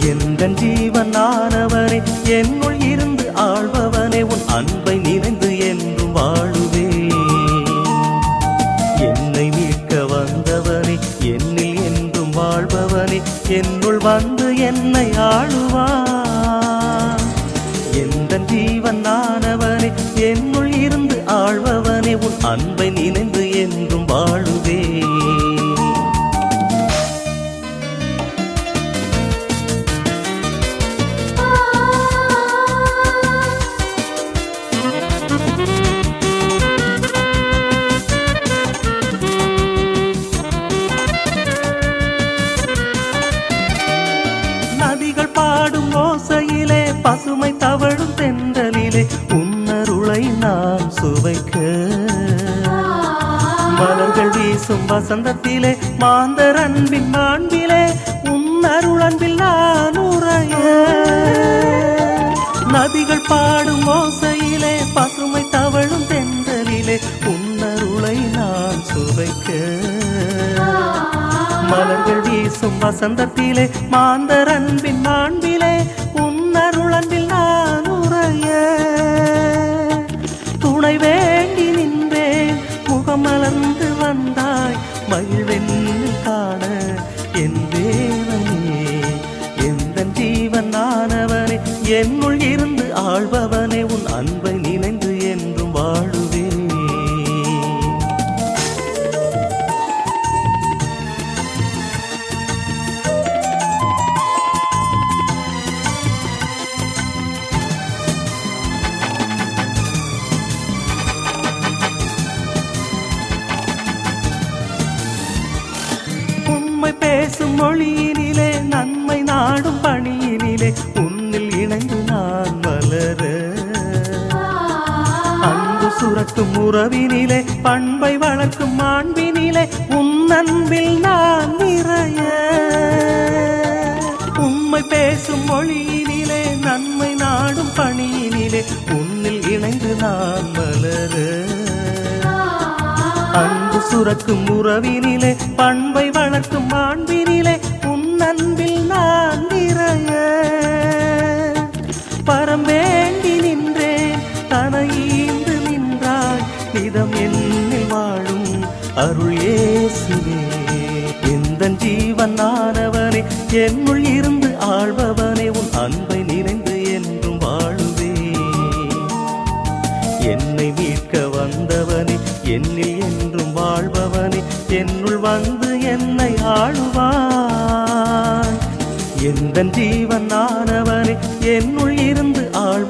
எந்த ஜீவனானவனே என்னுள் இருந்து ஆள்பவனே உன் அன்பை நினைந்து என்றும் வாழுவே என்னை மீட்க வந்தவனே என்னில் என்றும் வாழ்பவனே என்னுள் வந்து என்னை ஆளுவான் எந்த ஜீவனானவனே என்னுள் இருந்து ஆழ்பவனே உன் அன்பை நினைந்து என்றும் வாழுவே நதிகள் பாடும் ஓசையிலே பசுமை தவழும் தென்றலிலே உன்னருளை நான் சுவைக்க மலர்கள் வீசும் வசந்தத்திலே மாந்தர் அன்பின் மாண்பிலே உன்னருள் அன்பில் நான் உறைய நதிகள் பாடும் ஓசையிலே பசுமை தவழும் தென்றலிலே உன்னருளை நான் சுவைக்க மலர்கள் வீசும் வசந்தத்திலே மாந்தர் அன்பின் மாண்பிலே உன்னருளன்பில் நான் உறைய துணை வேண்டி நின்றேன் முகமலர்ந்து வந்தாய் மகிழ்வெண்ணில் காண என் தேவனே எந்த ஜீவனானவனே என்னுள் இருந்து ஆள்பவனே உன் அன்பை நினைந்து என்றும் வாழுவேன் உண்மை பேசும் மொழியினிலே நன்மை நாடும் பணியினிலே உன்னில் இணைந்து நான் வளர அன்பு சுரக்கும் உறவினிலே பண்பை வளர்க்கும் மாண்பினிலே உன் அன்பில் நான் நிறைய உண்மை பேசும் மொழியினிலே நன்மை நாடும் பணியினிலே உன்னில் இணைந்து நான் வளர அன்பு சுரக்கும் உறவினிலே பண்பை வளர்க்கும் மாண்பினிலே உன் அன்பில் நான் நிறைய பரம் வேண்டி நின்றேன் தனையீந்து நின்றாய் நிதம் என்னில் வாழும் அருள் இயேசுவே எந்த ஜீவனானவனே என்னுள் இருந்து ஆள்பவனே உன் அன்பை நிறைந்து என்றும் வாழுவே என்னை மீட்க வந்தவனே என்னில் என்றும் வாழ்பவனே என்னுள் வந்து என்னை ஆளுவாய் எந்த ஜீவனானவனே என்னுள் இருந்து ஆள்